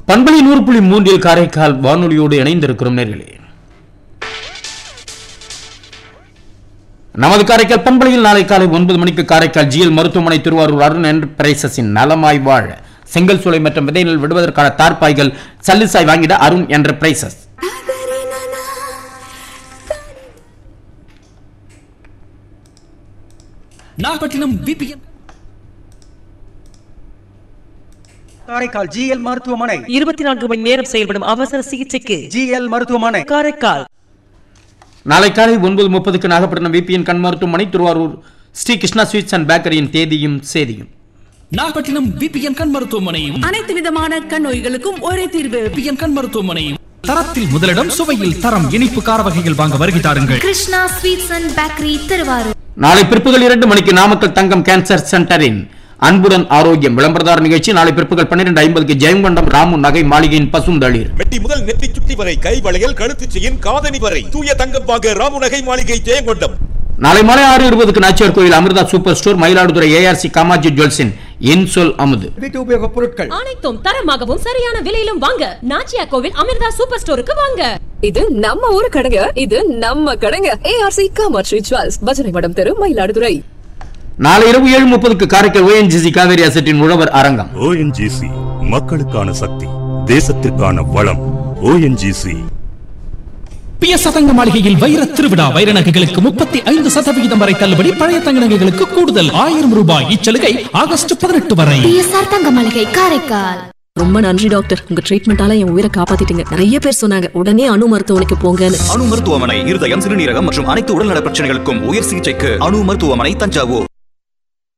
பண்பலை நூறு புள்ளி மூன்றில் காரைக்கால் வானொலியோடு இணைந்திருக்கிறோம் நேர்களே நமது காரைக்கால் பண்பலையில் நாளை காலை ஒன்பது மணிக்கு காரைக்கால் ஜிஎல் மருத்துவமனை திருவாரூர் அருண் என்டர்பிரைசஸின் நலமாய் வாழ செங்கல் சூளை மற்றும் விதைநெல் விடுவதற்கான தார்ப்பாய்கள் சல்லிசாய் வாங்கிட Arun enterprises Nagapattinam VPN Karaikal GL மருத்துவமனை இருபத்தி நான்கு மணி நேரம் செயல்படும் அவசர சிகிச்சைக்கு ஜிஎல் மருத்துவமனை காரைக்கால் நாளை காலை ஒன்பது முப்பதுக்கு நாகப்பட்டினம் விபிஎன் கண் மருத்துவமனை திருவாரூர் ஸ்ரீ கிருஷ்ணா ஸ்வீட்ஸ் அண்ட் பேக்கரியின் தேதியும் சேதியும் நாகப்பட்டினம் விபிஎன் கண் மருத்துவமனையும் அனைத்து விதமான கண் நோய்களுக்கும் ஒரே தீர்வு விபிஎன் கண் மருத்துவமனையும் தரத்தில் முதலிடம் சுவையில் தரம் இனிப்பு கார வகைகள் வாங்க வருகை தாருங்கள் Krishna sweets and bakery Thiruvarur நாளை பிற்பகல் இரண்டு மணிக்கு நாமக்கல் தங்கம் கேன்சர் சென்டரின் அன்புடன் ஆரோக்கியம் விளம்பரதார நிகழ்ச்சி நாளை பிற்பகல் பன்னிரண்டு ஐம்பதுக்கு ஜெயங்கொண்டம் ராமு நகை மாளிகையின் பசுந்தளிர் மெட்டி முதல் நெத்தி சுட்டி வரை கை வளையல் கழுத்து செயின் காதணி வரை தூய தங்கம் வாங்க ராமுநகை மாளிகை ஜெயங்கொண்டம் நாளை மாலை ஆறு இருபதுக்கு Nachiyar Koil Amirtha super store Mayiladuthurai ARC காமாஜி ஜுவல்ஸின் இன்சொல் அமுது வீட்டு உபயோகப் பொருட்கள் அனைத்தும் தரமாகவும் சரியான விலையிலும் வாங்க நாச்சியா கோவில் அமிர்தா சூப்பர் ஸ்டோருக்கு வாங்க இது நம்ம ஊரு கடைங்க இது நம்ம கடைங்க ஏஆர்சி காமாட்சி ஜுவல்ஸ் பஜனை மடம் தெரு மயிலாடுதுறை நாளை இரவு ஏழு முப்பதுக்கு காரைக்கால் ஓஎன்ஜிசி காவேரி அசட்டின் உழவர் அரங்கம் ஓஎன்ஜிசி மக்களுக்கான சக்தி தேசத்திற்கான வளம் ஓஎன்ஜிசி பிஎஸ் சதங்க மாளிகையில் வைர திருவிழா வைர நகைகளுக்கு முப்பத்தி ஐந்து சதவிகிதம் வரை தள்ளுபடி பழைய தங்க நகைகளுக்கு கூடுதல் ஆயிரம் ரூபாய் இச்சலுகை ஆகஸ்ட் பதினெட்டு வரை பிஎஸ்ஆர் தங்க மளிகை காரைக்கால் ரொம்ப நன்றி டாக்டர் உங்க ட்ரீட்மெண்டால என் உயிரை காப்பாத்திட்டீங்க நிறைய பேர் சொன்னாங்க உடனே அணு மருத்துவமனைக்கு போங்கன்னு அணு மருத்துவமனை இருதயம் சிறுநீரகம் மற்றும் அனைத்து உடல்நல பிரச்சனைகளுக்கும் உயர் சிகிச்சைக்கு அணு மருத்துவமனை தஞ்சாவூர்